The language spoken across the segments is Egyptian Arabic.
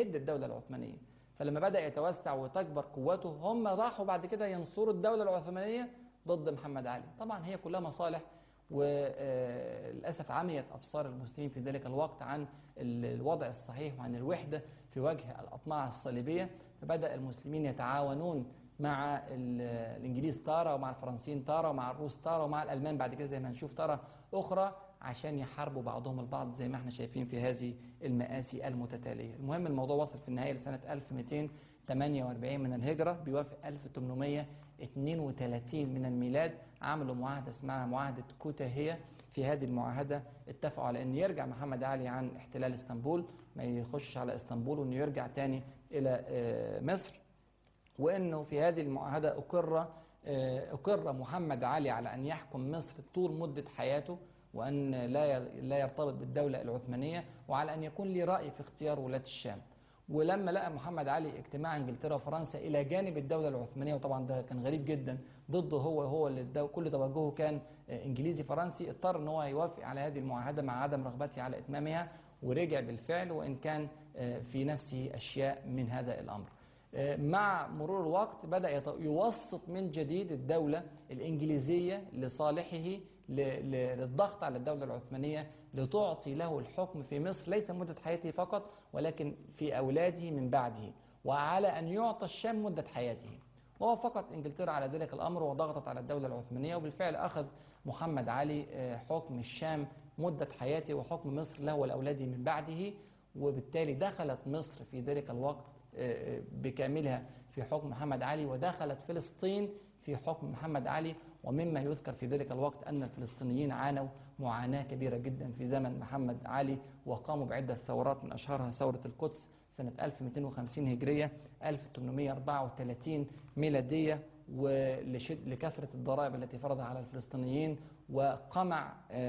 يهد الدولة العثمانية فلما بدأ يتوسع وتكبر قوته هم راحوا بعد كده ينصروا الدولة العثمانية ضد محمد علي طبعا هي كلها مصالح وللأسف عميت أبصار المسلمين في ذلك الوقت عن الوضع الصحيح وعن الوحدة في وجه الأطماع الصليبية فبدأ المسلمين يتعاونون مع الإنجليز تارة ومع الفرنسيين تارة ومع الروس تارة ومع الألمان بعد كده زي ما هنشوف تارة أخرى عشان يحاربوا بعضهم البعض زي ما احنا شايفين في هذه المآسي المتتالية المهم الموضوع وصل في النهاية لسنة 1248 من الهجرة بيوافق 1832 من الميلاد عملوا معاهدة اسمها معاهدة كوتاهية في هذه المعاهدة اتفقوا على أن يرجع محمد علي عن احتلال اسطنبول ما يخش على اسطنبول وأنه يرجع تاني إلى مصر وأنه في هذه المعاهدة أقر أقر محمد علي على أن يحكم مصر طول مدة حياته وأن لا لا يرتبط بالدولة العثمانية وعلى أن يكون لي رأي في اختيار ولاة الشام ولما لقى محمد علي اجتماع انجلترا وفرنسا الى جانب الدوله العثمانيه وطبعا ده كان غريب جدا ضده هو هو اللي كل توجهه كان انجليزي فرنسي اضطر ان هو يوافق على هذه المعاهده مع عدم رغبته على اتمامها ورجع بالفعل وان كان في نفسه اشياء من هذا الامر. مع مرور الوقت بدأ يوسط من جديد الدولة الإنجليزية لصالحه للضغط على الدولة العثمانية لتعطي له الحكم في مصر ليس مدة حياته فقط ولكن في أولاده من بعده وعلى أن يعطى الشام مدة حياته ووافقت انجلترا على ذلك الامر وضغطت على الدوله العثمانيه وبالفعل اخذ محمد علي حكم الشام مده حياته وحكم مصر له ولاولاده من بعده وبالتالي دخلت مصر في ذلك الوقت بكاملها في حكم محمد علي ودخلت فلسطين في حكم محمد علي ومما يذكر في ذلك الوقت أن الفلسطينيين عانوا معاناة كبيرة جدا في زمن محمد علي وقاموا بعدة ثورات من أشهرها ثورة القدس سنة 1250 هجرية 1834 ميلادية ولكثرة الضرائب التي فرضها على الفلسطينيين وقمع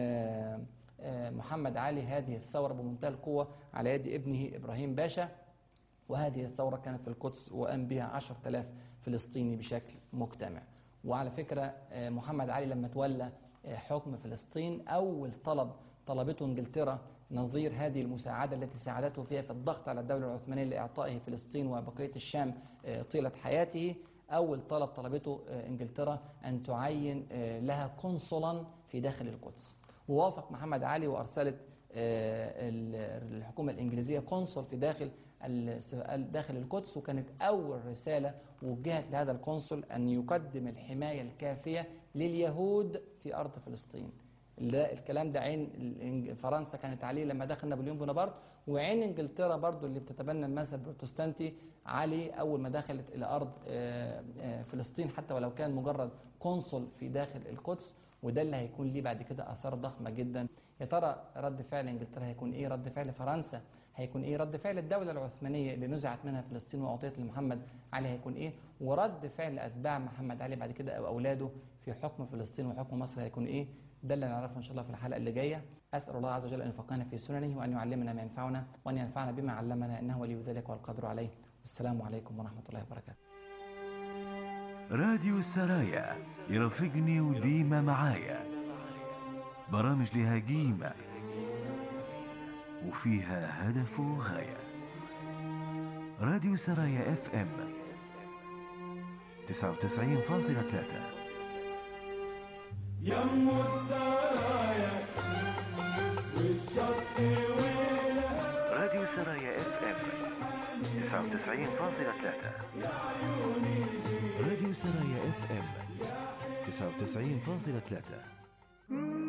محمد علي هذه الثورة بمنتهى القوة على يد ابنه إبراهيم باشا وهذه الثورة كانت في القدس وقام بها 10000 فلسطيني بشكل مجتمع وعلى فكرة محمد علي لما تولى حكم فلسطين أول طلب طلبته انجلترا نظير هذه المساعدة التي ساعدته فيها في الضغط على الدولة العثمانية لإعطائه فلسطين وبقية الشام طيلة حياته أول طلب طلبته انجلترا أن تعين لها قنصلا في داخل القدس ووافق محمد علي وأرسلت الحكومة الإنجليزية قنصل في داخل داخل القدس وكانت أول رسالة وجهت لهذا القنصل أن يقدم الحماية الكافية لليهود في أرض فلسطين ده الكلام ده عين فرنسا كانت عليه لما دخل نابليون بونابرت وعين انجلترا برضو اللي بتتبنى المذهب البروتستانتي عليه اول ما دخلت الى ارض فلسطين حتى ولو كان مجرد قنصل في داخل القدس وده اللي هيكون ليه بعد كده اثار ضخمه جدا يا ترى رد فعل انجلترا هيكون ايه رد فعل فرنسا هيكون ايه رد فعل الدوله العثمانيه اللي نزعت منها فلسطين واعطيت لمحمد علي هيكون ايه ورد فعل اتباع محمد علي بعد كده او اولاده في حكم فلسطين وحكم مصر هيكون ايه ده اللي نعرفه ان شاء الله في الحلقه اللي جايه اسال الله عز وجل ان يفقهنا في سننه وان يعلمنا ما ينفعنا وان ينفعنا بما علمنا انه ولي ذلك والقدر عليه والسلام عليكم ورحمه الله وبركاته راديو السرايا يرافقني وديما معايا برامج لها قيمة وفيها هدف وغاية راديو سرايا اف ام 99.3 يم السرايا والشط والهوى راديو سرايا اف ام 99.3 راديو سرايا اف ام 99.3